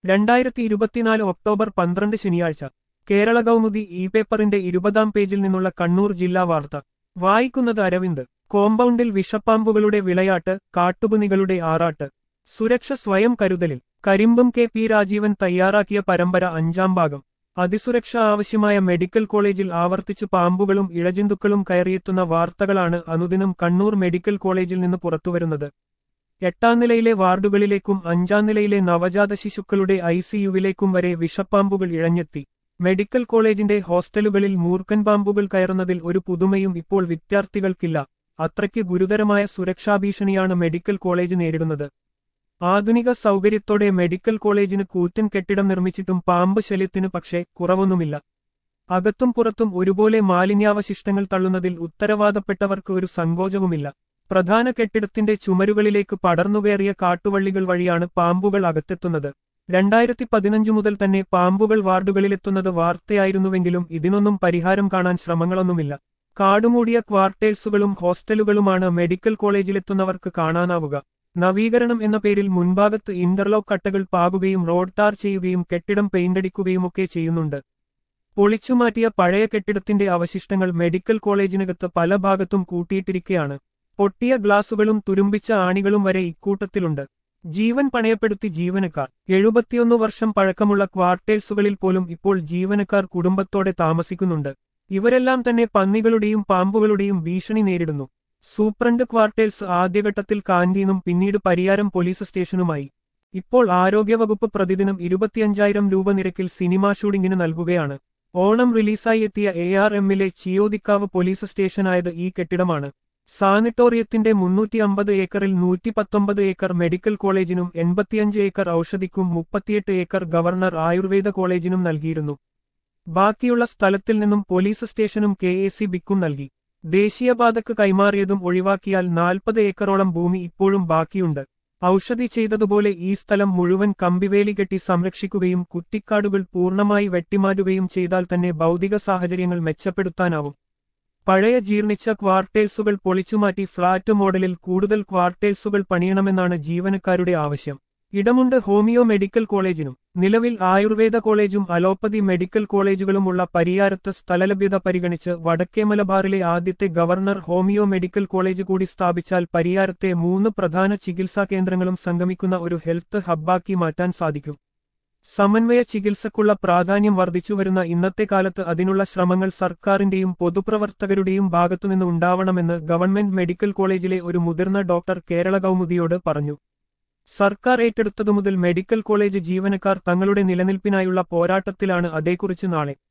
രണ്ടായിരത്തി ഇരുപത്തിനാല് ഒക്ടോബർ പന്ത്രണ്ട് ശനിയാഴ്ച കേരള കൗമുദി ഇ പേപ്പറിന്റെ ഇരുപതാം പേജിൽ നിന്നുള്ള കണ്ണൂർ ജില്ലാ വാർത്ത വായിക്കുന്നത് അരവിന്ദ് കോമ്പൗണ്ടിൽ വിഷപ്പാമ്പുകളുടെ വിളയാട്ട് കാട്ടുപുനികളുടെ ആറാട്ട് സുരക്ഷ സ്വയം കരുതലിൽ കരിമ്പും കെ പി രാജീവൻ തയ്യാറാക്കിയ പരമ്പര അഞ്ചാം ഭാഗം അതിസുരക്ഷ ആവശ്യമായ മെഡിക്കൽ കോളേജിൽ ആവർത്തിച്ച് പാമ്പുകളും ഇഴജന്തുക്കളും കയറിയെത്തുന്ന വാർത്തകളാണ് അനുദിനം കണ്ണൂർ മെഡിക്കൽ കോളേജിൽ നിന്ന് പുറത്തുവരുന്നത് എട്ടാം നിലയിലെ വാർഡുകളിലേക്കും അഞ്ചാം നിലയിലെ നവജാത ശിശുക്കളുടെ ഐസിയുവിലേക്കും വരെ വിഷപ്പാമ്പുകൾ ഇഴഞ്ഞെത്തി മെഡിക്കൽ കോളേജിന്റെ ഹോസ്റ്റലുകളിൽ മൂർഖൻ പാമ്പുകൾ കയറുന്നതിൽ ഒരു പുതുമയും ഇപ്പോൾ വിദ്യാർത്ഥികൾക്കില്ല അത്രയ്ക്ക് ഗുരുതരമായ സുരക്ഷാഭീഷണിയാണ് മെഡിക്കൽ കോളേജ് നേരിടുന്നത് ആധുനിക സൗകര്യത്തോടെ മെഡിക്കൽ കോളേജിന് കൂറ്റൻ കെട്ടിടം നിർമ്മിച്ചിട്ടും പാമ്പ് ശല്യത്തിനു പക്ഷേ കുറവൊന്നുമില്ല അകത്തും പുറത്തും ഒരുപോലെ മാലിന്യാവശിഷ്ടങ്ങൾ തള്ളുന്നതിൽ ഉത്തരവാദപ്പെട്ടവർക്ക് ഒരു സങ്കോചവുമില്ല പ്രധാന കെട്ടിടത്തിന്റെ ചുമരുകളിലേക്ക് പടർന്നുകയറിയ കാട്ടുവള്ളികൾ വഴിയാണ് പാമ്പുകൾ അകത്തെത്തുന്നത് രണ്ടായിരത്തി പതിനഞ്ചു മുതൽ തന്നെ പാമ്പുകൾ വാർഡുകളിലെത്തുന്നത് വാർത്തയായിരുന്നുവെങ്കിലും ഇതിനൊന്നും പരിഹാരം കാണാൻ ശ്രമങ്ങളൊന്നുമില്ല കാടുമൂടിയ ക്വാർട്ടേഴ്സുകളും ഹോസ്റ്റലുകളുമാണ് മെഡിക്കൽ കോളേജിലെത്തുന്നവർക്ക് കാണാനാവുക നവീകരണം എന്ന പേരിൽ മുൻഭാഗത്ത് ഇന്റർലോക്ക് കട്ടകൾ പാകുകയും റോഡ് ടാർ ചെയ്യുകയും കെട്ടിടം പെയിന്റടിക്കുകയുമൊക്കെ ചെയ്യുന്നുണ്ട് പൊളിച്ചുമാറ്റിയ പഴയ കെട്ടിടത്തിന്റെ അവശിഷ്ടങ്ങൾ മെഡിക്കൽ കോളേജിനകത്ത് പല ഭാഗത്തും കൂട്ടിയിട്ടിരിക്കുകയാണ് പൊട്ടിയ ഗ്ലാസുകളും തുരുമ്പിച്ച ആണികളും വരെ ഇക്കൂട്ടത്തിലുണ്ട് ജീവൻ പണയപ്പെടുത്തി ജീവനക്കാർ എഴുപത്തിയൊന്ന് വർഷം പഴക്കമുള്ള ക്വാർട്ടേഴ്സുകളിൽ പോലും ഇപ്പോൾ ജീവനക്കാർ കുടുംബത്തോടെ താമസിക്കുന്നുണ്ട് ഇവരെല്ലാം തന്നെ പന്നികളുടെയും പാമ്പുകളുടെയും ഭീഷണി നേരിടുന്നു സൂപ്രണ്ട് ക്വാർട്ടേഴ്സ് ആദ്യഘട്ടത്തിൽ കാന്റീനും പിന്നീട് പരിയാരം പോലീസ് സ്റ്റേഷനുമായി ഇപ്പോൾ ആരോഗ്യവകുപ്പ് പ്രതിദിനം ഇരുപത്തിയഞ്ചായിരം രൂപ നിരക്കിൽ സിനിമാ ഷൂട്ടിംഗിന് നൽകുകയാണ് ഓണം റിലീസായി എത്തിയ എ ആർ എമ്മിലെ ചിയോദിക്കാവ് പോലീസ് സ്റ്റേഷനായത് ഈ കെട്ടിടമാണ് സാനിറ്റോറിയത്തിന്റെ മുന്നൂറ്റി അമ്പത് ഏക്കറിൽ നൂറ്റി പത്തൊമ്പത് ഏക്കർ മെഡിക്കൽ കോളേജിനും എൺപത്തിയഞ്ച് ഏക്കർ ഔഷധിക്കും മുപ്പത്തിയെട്ട് ഏക്കർ ഗവർണർ ആയുർവേദ കോളേജിനും നൽകിയിരുന്നു ബാക്കിയുള്ള സ്ഥലത്തിൽ നിന്നും പോലീസ് സ്റ്റേഷനും കെ എ സി ബിക്കും നൽകി ദേശീയപാതക്ക് കൈമാറിയതും ഒഴിവാക്കിയാൽ നാൽപ്പത് ഏക്കറോളം ഭൂമി ഇപ്പോഴും ബാക്കിയുണ്ട് ഔഷധി ചെയ്തതുപോലെ ഈ സ്ഥലം മുഴുവൻ കമ്പിവേലി കെട്ടി സംരക്ഷിക്കുകയും കുറ്റിക്കാടുകൾ പൂർണ്ണമായി വെട്ടിമാറ്റുകയും ചെയ്താൽ തന്നെ ഭൗതിക സാഹചര്യങ്ങൾ മെച്ചപ്പെടുത്താനാവും പഴയ ജീർണിച്ച ക്വാർട്ടേഴ്സുകൾ പൊളിച്ചുമാറ്റി ഫ്ളാറ്റ് മോഡലിൽ കൂടുതൽ ക്വാർട്ടേഴ്സുകൾ പണിയണമെന്നാണ് ജീവനക്കാരുടെ ആവശ്യം ഇടമുണ്ട് ഹോമിയോ മെഡിക്കൽ കോളേജിനും നിലവിൽ ആയുർവേദ കോളേജും അലോപ്പതി മെഡിക്കൽ കോളേജുകളുമുള്ള പരിയാരത്ത് സ്ഥലലഭ്യത പരിഗണിച്ച് വടക്കേ മലബാറിലെ ആദ്യത്തെ ഗവർണർ ഹോമിയോ മെഡിക്കൽ കോളേജ് കൂടി സ്ഥാപിച്ചാൽ പരിയാരത്തെ മൂന്ന് പ്രധാന ചികിത്സാ കേന്ദ്രങ്ങളും സംഗമിക്കുന്ന ഒരു ഹെൽത്ത് ഹബ്ബാക്കി മാറ്റാൻ സാധിക്കും സമന്വയ ചികിത്സക്കുള്ള പ്രാധാന്യം വർദ്ധിച്ചുവരുന്ന ഇന്നത്തെ കാലത്ത് അതിനുള്ള ശ്രമങ്ങൾ സർക്കാരിന്റെയും പൊതുപ്രവർത്തകരുടെയും ഭാഗത്തുനിന്ന് ഉണ്ടാവണമെന്ന് ഗവൺമെന്റ് മെഡിക്കൽ കോളേജിലെ ഒരു മുതിർന്ന ഡോക്ടർ കേരള കൗമുദിയോട് പറഞ്ഞു സർക്കാർ ഏറ്റെടുത്തതു മുതൽ മെഡിക്കൽ കോളേജ് ജീവനക്കാർ തങ്ങളുടെ നിലനിൽപ്പിനായുള്ള പോരാട്ടത്തിലാണ് അതേക്കുറിച്ച് നാളെ